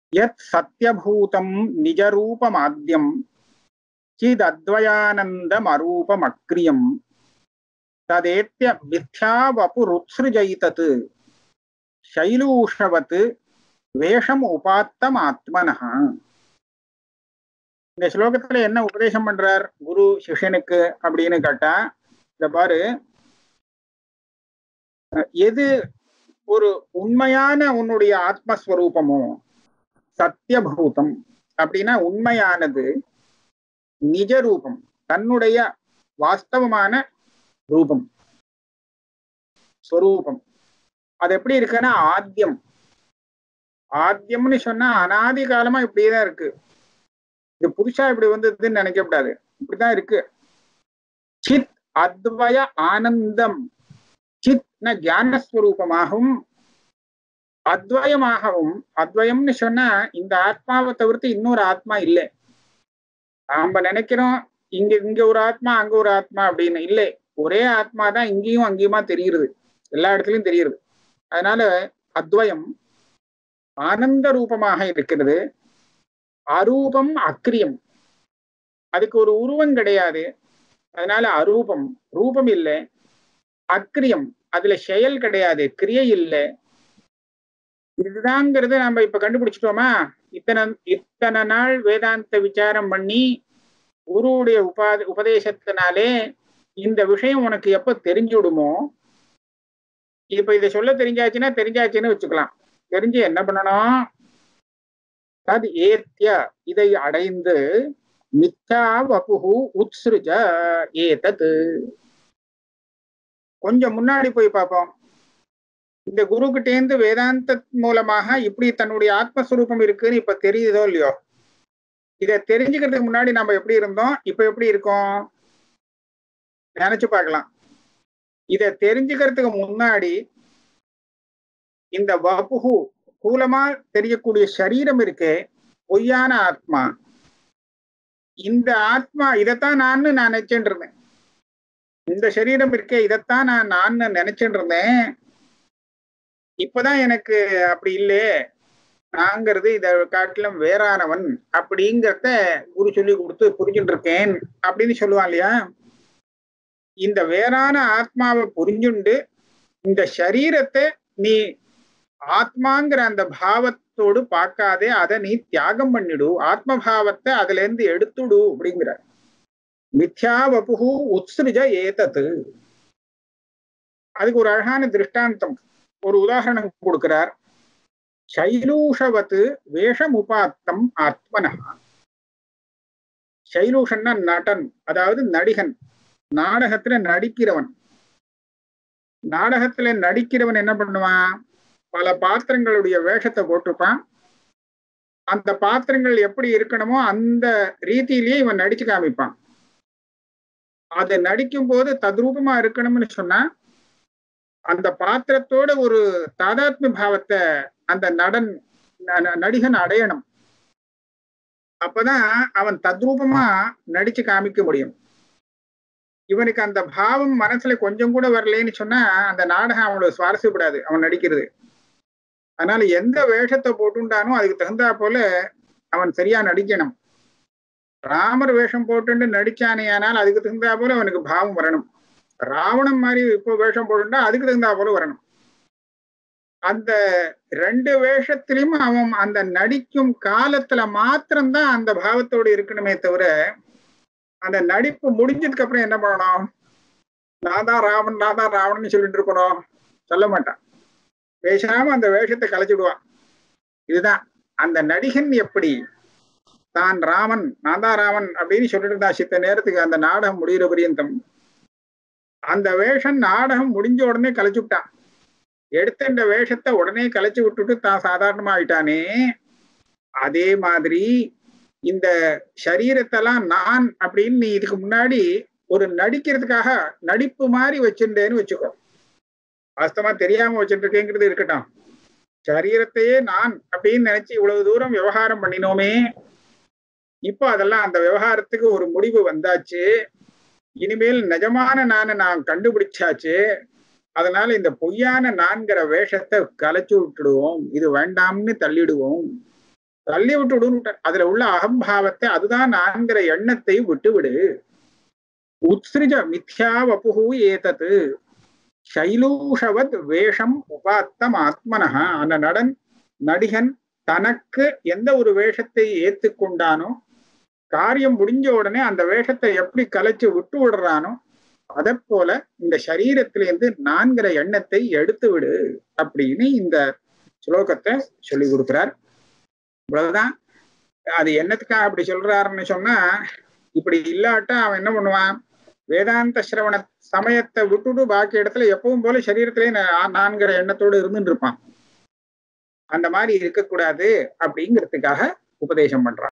யத் சத்யபூதம் நிஜரூபமாத்யம் சிதத்வயானந்தமரூபமக்ரியம் ததேத்ய மித்யா வபுருத்ஸ்ருஜைதத் சைலூஷவத் வேஷம் உபாத்தம் ஆத்மனஹா இந்த ஸ்லோகத்துல என்ன உபதேசம் பண்றார் குரு சிஷ்யனுக்கு அப்படின்னு கேட்டா இந்த பாரு அஹ் எது ஒரு உண்மையான உன்னுடைய ஆத்மஸ்வரூபமோ சத்தியபூதம் அப்படின்னா உண்மையானது நிஜ ரூபம் தன்னுடைய வாஸ்தவமான ரூபம் ஸ்வரூபம் அது எப்படி இருக்குன்னா ஆத்தியம் ஆத்தியம்னு சொன்னா அனாதி காலமா இப்படியேதான் இருக்கு இது புதுசா இப்படி வந்ததுன்னு நினைக்க கூடாது இப்படிதான் இருக்கு சித் அத்வய ஆனந்தம் சித்ன ஞானஸ்வரூபமாகவும் அத்வயமாகவும் அத்வயம்னு சொன்னா இந்த ஆத்மாவை தவிர்த்து இன்னொரு ஆத்மா இல்லை நாம நினைக்கிறோம் இங்க இங்க ஒரு ஆத்மா அங்க ஒரு ஆத்மா அப்படின்னு இல்லை ஒரே ஆத்மா தான் இங்கேயும் அங்கேயுமா தெரியுது எல்லா இடத்துலயும் தெரியுது அதனால அத்வயம் ஆனந்த ரூபமாக இருக்கிறது அரூபம் அக்ரியம் அதுக்கு ஒரு உருவம் கிடையாது அதனால அரூபம் ரூபம் இல்லை அக்ரியம் அதுல செயல் கிடையாது கிரியை இல்லை இதுதாங்கிறத நம்ம இப்ப கண்டுபிடிச்சிட்டோமா இத்தனை இத்தனை நாள் வேதாந்த விசாரம் பண்ணி குருவுடைய உபா உபதேசத்தினாலே இந்த விஷயம் உனக்கு எப்ப தெரிஞ்சுடுமோ இப்ப இதை சொல்ல தெரிஞ்சாச்சுன்னா தெரிஞ்சாச்சுன்னு வச்சுக்கலாம் தெரிஞ்சு என்ன பண்ணணும் தது ஏத்திய இதை அடைந்து மித்தா வபுகு உத்ஸ்ருஜ ஏதது கொஞ்சம் முன்னாடி போய் பார்ப்போம் இந்த குரு கிட்டேந்து வேதாந்த மூலமாக இப்படி தன்னுடைய ஆத்மஸ்வரூபம் இருக்குன்னு இப்ப தெரியுதோ இல்லையோ இதை தெரிஞ்சுக்கிறதுக்கு முன்னாடி நம்ம எப்படி இருந்தோம் இப்ப எப்படி இருக்கோம் நினைச்சு பார்க்கலாம் இதை தெரிஞ்சுக்கிறதுக்கு முன்னாடி இந்த வபுகு ஸ்தூலமா தெரியக்கூடிய சரீரம் இருக்கே பொய்யான ஆத்மா இந்த ஆத்மா இதைத்தான் நான் நான் நினைச்சுட்டு இருந்தேன் இந்த சரீரம் இருக்கே இதைத்தான் நான் நான் நினைச்சுட்டு இருந்தேன் இப்பதான் எனக்கு அப்படி இல்லையே நாங்கிறது இதை காட்டிலும் வேறானவன் அப்படிங்கிறத குரு சொல்லி கொடுத்து புரிஞ்சுட்டு இருக்கேன் அப்படின்னு சொல்லுவான் இல்லையா இந்த வேறான ஆத்மாவை புரிஞ்சுண்டு இந்த சரீரத்தை நீ ஆத்மாங்கிற அந்த பாவத்தோடு பார்க்காதே அதை நீ தியாகம் பண்ணிடு ஆத்ம பாவத்தை அதுல இருந்து எடுத்துடு அப்படிங்கிற மித்யா வபுகு உத்ஸ்ருஜ ஏதத்து அதுக்கு ஒரு அழகான திருஷ்டாந்தம் ஒரு உதாரணம் கொடுக்கிறார் சைலூஷவத்து வேஷமுபாத்தம் ஆத்மனா சைலூஷன்னா நடன் அதாவது நடிகன் நாடகத்துல நடிக்கிறவன் நாடகத்துல நடிக்கிறவன் என்ன பண்ணுவான் பல பாத்திரங்களுடைய வேஷத்தை போட்டிருப்பான் அந்த பாத்திரங்கள் எப்படி இருக்கணுமோ அந்த ரீதியிலேயே இவன் நடிச்சு காமிப்பான் அது நடிக்கும் போது தத்ரூபமா இருக்கணும்னு சொன்னா அந்த பாத்திரத்தோட ஒரு தாதாத்மிய பாவத்தை அந்த நடன் நடிகன் அடையணும் அப்பதான் அவன் தத்ரூபமா நடிச்சு காமிக்க முடியும் இவனுக்கு அந்த பாவம் மனசுல கொஞ்சம் கூட வரலன்னு சொன்னா அந்த நாடகம் அவனோட சுவாரஸ்யப்படாது அவன் நடிக்கிறது அதனால எந்த வேஷத்தை போட்டுண்டானோ அதுக்கு தகுந்தா போல அவன் சரியா நடிக்கணும் ராமர் வேஷம் போட்டு நடிச்சானே ஆனால் அதுக்கு தகுந்தா போல அவனுக்கு பாவம் வரணும் ராவணன் மாதிரி இப்போ வேஷம் போட்டுட்டா அதுக்கு தகுந்தா போல வரணும் அந்த ரெண்டு வேஷத்திலையும் அவன் அந்த நடிக்கும் காலத்துல மாத்திரம்தான் அந்த பாவத்தோடு இருக்கணுமே தவிர அந்த நடிப்பு முடிஞ்சதுக்கு அப்புறம் என்ன பண்ணணும் நான் தான் ராமன் நான் தான் ராவணன் சொல்லிட்டு இருக்கணும் சொல்ல மாட்டான் பேசாம அந்த வேஷத்தை கலைச்சிடுவான் இதுதான் அந்த நடிகன் எப்படி தான் ராமன் நான் தான் ராமன் அப்படின்னு சொல்லிட்டு இருந்தா சித்த நேரத்துக்கு அந்த நாடகம் முடிகிற பரியந்தம் அந்த வேஷம் நாடகம் முடிஞ்ச உடனே கலைச்சு விட்டான் எடுத்த இந்த வேஷத்தை உடனே கலைச்சு விட்டுட்டு தான் சாதாரணமா ஆயிட்டானே அதே மாதிரி இந்த சரீரத்தெல்லாம் நான் அப்படின்னு நீ இதுக்கு முன்னாடி ஒரு நடிக்கிறதுக்காக நடிப்பு மாதிரி வச்சிருந்தேன்னு வச்சுக்கோ வாஸ்தவமா தெரியாம வச்சுட்டு இருக்கேங்கிறது இருக்கட்டும் சரீரத்தையே நான் அப்படின்னு நினைச்சு இவ்வளவு தூரம் விவகாரம் பண்ணினோமே இப்போ அதெல்லாம் அந்த விவகாரத்துக்கு ஒரு முடிவு வந்தாச்சு இனிமேல் நிஜமான நானை நான் கண்டுபிடிச்சாச்சு அதனால இந்த பொய்யான நான்கிற வேஷத்தை கலைச்சு விட்டுடுவோம் இது வேண்டாம்னு தள்ளிடுவோம் தள்ளி விட்டுடுன்னு அதுல உள்ள அகம்பாவத்தை அதுதான் நான்கிற எண்ணத்தை விட்டு விடு உத்ஸ்ரிஜ மித்யா வபுகு ஏதது சைலூஷவத் வேஷம் உபாத்தம் ஆத்மனஹா அந்த நடன் நடிகன் தனக்கு எந்த ஒரு வேஷத்தை ஏத்துக்கொண்டானோ காரியம் முடிஞ்ச உடனே அந்த வேஷத்தை எப்படி கலைச்சு விட்டு விடுறானோ அதை போல இந்த சரீரத்திலிருந்து நான்கிற எண்ணத்தை எடுத்து விடு அப்படின்னு இந்த ஸ்லோகத்தை சொல்லி கொடுக்கிறார் இவ்வளவுதான் அது என்னத்துக்காக அப்படி சொல்றாருன்னு சொன்னா இப்படி இல்லாட்டா அவன் என்ன பண்ணுவான் வேதாந்த சிரவண சமயத்தை விட்டுட்டு பாக்கி இடத்துல எப்பவும் போல சரீரத்திலே நா- நான்கிற எண்ணத்தோடு இருந்துட்டு இருப்பான் அந்த மாதிரி இருக்கக்கூடாது அப்படிங்கிறதுக்காக உபதேசம் பண்றான்